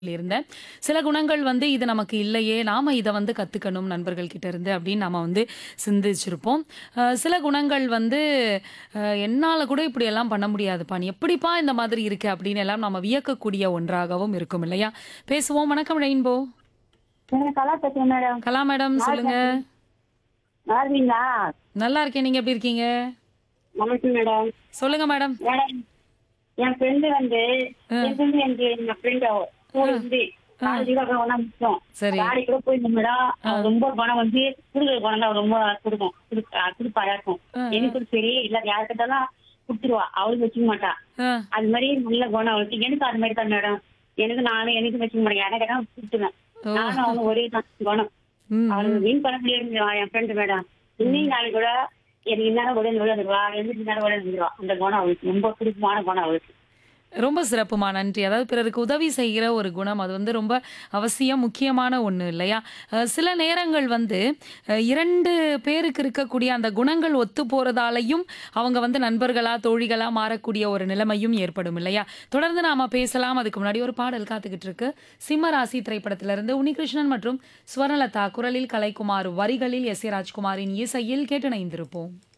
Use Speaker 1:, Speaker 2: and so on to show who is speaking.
Speaker 1: இருந்தேன். சில குணங்கள் வந்து இது நமக்கு இல்லையே, நாம இத வந்து கத்துக்கணும் நண்பர்கள் கிட்ட இருந்து அப்படின்னு நாம வந்து சிந்திச்சிருப்போம். அ சில குணங்கள் வந்து அ என்னால கூட இப்படியெல்லாம் பண்ண முடியாதுப்பா. நீ எப்படிப்பா இந்த மாதிரி இருக்க? அப்படின்னு எல்லாம் நம்ம வியக்கக்கூடிய ஒன்றாகவும் இருக்கும் இல்லையா? பேசுவோம். வணக்கம் ரெயின்போ.
Speaker 2: நான் கலா பேசுறேன் மேடம்
Speaker 1: கலா மேடம் சொல்லுங்க.
Speaker 2: நல்லா இருக்கீங்களா
Speaker 1: நல்லா இருக்கேன். நீங்க எப்படி இருக்கீங்க?
Speaker 2: வணக்கம் மேடம்
Speaker 1: சொல்லுங்க மேடம்.
Speaker 2: மேடம் என் ஃப்ரெண்டு வந்து என் ஃப்ரெண்டு எனக்கு எங்க ஃப்ரெண்ட் ஸ்கூல் வந்து காலேஜுக்கு ஒன்னா முடிச்சோம்
Speaker 1: சரி.
Speaker 2: காடி கூட போயிருந்தோம் மேடம் அவ ரொம்ப பணம் வந்து குடுக்கிற பணம் தான் ரொம்ப கொடுக்கும் கொடுப்பாயா இருக்கும் எனக்கு சரி இல்ல யாருக்கிட்டாலும் கொடுத்துருவா அவளுக்கு வச்சுக்க மாட்டா
Speaker 1: அ
Speaker 2: அது மாதிரி நல்ல குணம் அவளுக்கு எனக்கு அது மாதிரி தான் மேடம் எனக்கு நானும் எனக்கு வச்சுக்க மாட்டேன் யாரை கேட்டா கொடுத்துருவேன் நானும் அவனும் ஒரே தான் குணம்
Speaker 1: ம்.
Speaker 2: அவளுக்கு மீன் பண்ண முடியாது என் ஃப்ரெண்டு மேடம் இன்னைக்கு நாளைக்கு கூட எனக்கு இன்னால கூட விழுந்துருவா எழுந்துட்டு நேரம் கூட இருந்துருவா அந்த குணம் அவளுக்கு ரொம்ப பிடிச்சமான குணம் அவளுக்கு
Speaker 1: ரொம்ப சிறப்புமா நன்றி. அதாவது பிறருக்கு உதவி செய்கிற ஒரு குணம் அது வந்து ரொம்ப அவசியம், முக்கியமான ஒண்ணு இல்லையா? அ சில நேரங்கள் வந்து அ 2 பேருக்கு இருக்கக்கூடிய அந்த குணங்கள் ஒத்து போறதாலயும் அவங்க வந்து நண்பர்களா, தோழிகளா மாறக்கூடிய ஒரு நிலைமையும் ஏற்படும் இல்லையா? தொடர்ந்து நாம பேசலாம். அதுக்கு முன்னாடி ஒரு பாடல் காத்துக்கிட்டு இருக்கு. சிம்ம ராசி திரைப்படத்திலிருந்து உன்னிகிருஷ்ணன் மற்றும் ஸ்வர்ணலதா குரலில் கலைக்குமார் வரிகளில் எஸ் ஏ ராஜ்குமாரின் இசையில் கேட்டு இணைந்திருப்போம்.